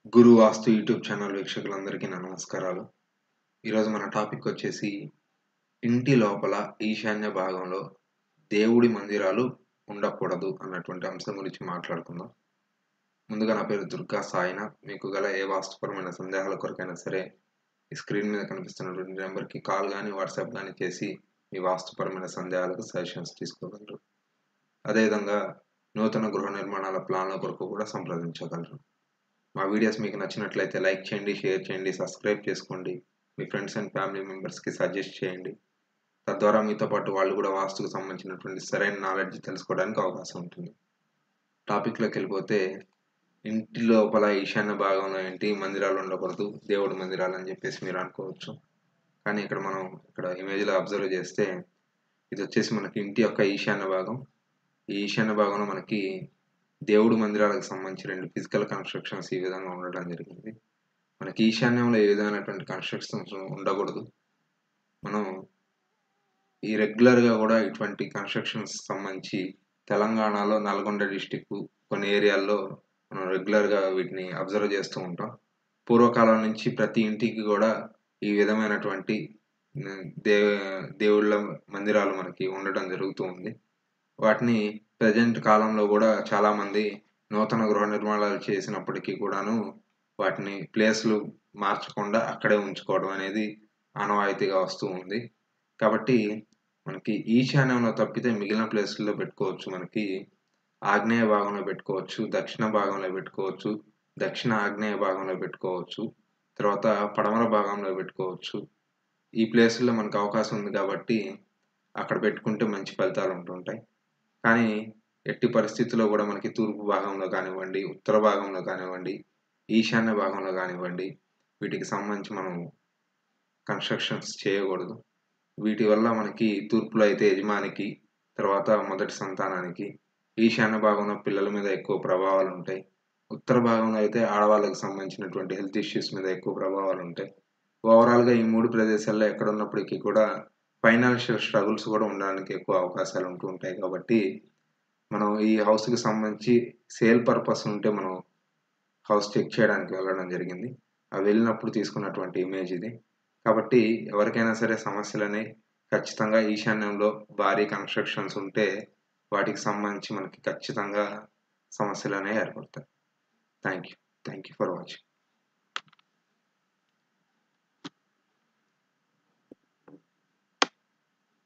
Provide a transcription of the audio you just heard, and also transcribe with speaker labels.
Speaker 1: గురు వాస్తు YouTube channel వీక్షకులందరికీ నా నమస్కారాలు ఈరోజు మన టాపిక్ వచ్చేసి ఇంటి లోపల ఈశాన్య భాగంలో దేవుడి మందిరాలు ఉండకూడదు అన్నటువంటి అంశం గురించి మాట్లాడుకుందాం ముందుగా నా పేరు దుర్గా సాయినాథ్ మీకు గల ఏ వాస్తుపరమైన సందేహాల కొరకైనా సరే ఈ స్క్రీన్ మీద కనిపిస్తున్నటువంటి నెంబర్కి కాల్ కానీ వాట్సాప్ కానీ చేసి మీ వాస్తుపరమైన సందేహాలకు సజెషన్స్ తీసుకోగలరు అదేవిధంగా నూతన గృహ నిర్మాణాల ప్లాన్ల కొరకు కూడా సంప్రదించగలరు మా వీడియోస్ మీకు నచ్చినట్లయితే లైక్ చేయండి షేర్ చేయండి సబ్స్క్రైబ్ చేసుకోండి మీ ఫ్రెండ్స్ అండ్ ఫ్యామిలీ మెంబర్స్కి సజెస్ట్ చేయండి తద్వారా మీతో పాటు వాళ్ళు కూడా వాస్తుకు సంబంధించినటువంటి సరైన నాలెడ్జ్ తెలుసుకోవడానికి అవకాశం ఉంటుంది టాపిక్లోకి వెళ్ళిపోతే ఇంటి లోపల ఈశాన్య భాగంలో ఏంటి మందిరాలు ఉండకూడదు దేవుడి మందిరాలు అని చెప్పేసి మీరు అనుకోవచ్చు కానీ ఇక్కడ మనం ఇక్కడ ఇమేజ్లో అబ్జర్వ్ చేస్తే ఇది వచ్చేసి మనకి ఇంటి యొక్క ఈశాన్య భాగం ఈ ఈశాన్య భాగంలో మనకి దేవుడు మందిరాలకు సంబంధించి రెండు ఫిజికల్ కన్స్ట్రక్షన్స్ ఈ విధంగా ఉండడం జరిగింది మనకి ఈశాన్యంలో ఏ విధమైనటువంటి కన్స్ట్రక్షన్స్ ఉండకూడదు మనం ఈ రెగ్యులర్గా కూడా ఇటువంటి కన్స్ట్రక్షన్స్ సంబంధించి తెలంగాణలో నల్గొండ డిస్టిక్ కొన్ని ఏరియాల్లో మనం రెగ్యులర్గా వీటిని అబ్జర్వ్ చేస్తూ ఉంటాం పూర్వకాలం నుంచి ప్రతి ఇంటికి కూడా ఈ విధమైనటువంటి దే దేవుళ్ళ మందిరాలు మనకి ఉండడం జరుగుతూ ఉంది వాటిని ప్రజెంట్ కాలంలో కూడా చాలామంది నూతన గృహ నిర్మాణాలు చేసినప్పటికీ కూడాను వాటిని ప్లేస్లు మార్చకుండా అక్కడే ఉంచుకోవడం అనేది ఆనవాయితీగా వస్తూ ఉంది కాబట్టి మనకి ఈశాన్యంలో తప్పితే మిగిలిన ప్లేస్లలో పెట్టుకోవచ్చు మనకి ఆగ్నేయ భాగంలో పెట్టుకోవచ్చు దక్షిణ భాగంలో పెట్టుకోవచ్చు దక్షిణ ఆగ్నేయ భాగంలో పెట్టుకోవచ్చు తర్వాత పడమర భాగంలో పెట్టుకోవచ్చు ఈ ప్లేసుల్లో మనకు అవకాశం ఉంది కాబట్టి అక్కడ పెట్టుకుంటే మంచి ఫలితాలు ఉంటుంటాయి కానీ ఎట్టి పరిస్థితుల్లో కూడా మనకి తూర్పు భాగంలో కానివ్వండి ఉత్తర భాగంలో కానివ్వండి ఈశాన్య భాగంలో కానివ్వండి వీటికి సంబంధించి మనం కన్స్ట్రక్షన్స్ చేయకూడదు వీటి వల్ల మనకి తూర్పులో అయితే యజమానికి తర్వాత మొదటి సంతానానికి ఈశాన్య భాగంలో పిల్లల మీద ఎక్కువ ప్రభావాలు ఉంటాయి ఉత్తర భాగంలో అయితే ఆడవాళ్ళకి సంబంధించినటువంటి హెల్త్ ఇష్యూస్ మీద ఎక్కువ ప్రభావాలు ఉంటాయి ఓవరాల్గా ఈ మూడు ప్రదేశాల్లో ఎక్కడ ఉన్నప్పటికీ కూడా ఫైనాన్షియల్ స్ట్రగుల్స్ కూడా ఉండడానికి ఎక్కువ అవకాశాలు ఉంటూ ఉంటాయి కాబట్టి మనం ఈ హౌస్కి సంబంధించి సేల్ పర్పస్ ఉంటే మనం హౌస్ చెక్ చేయడానికి వెళ్ళడం జరిగింది అవి వెళ్ళినప్పుడు తీసుకున్నటువంటి ఇమేజ్ ఇది కాబట్టి ఎవరికైనా సరే సమస్యలని ఖచ్చితంగా ఈశాన్యంలో భారీ కన్స్ట్రక్షన్స్ ఉంటే వాటికి సంబంధించి మనకి ఖచ్చితంగా సమస్యలు అనేవి ఏర్పడతాయి thank you thank you for watching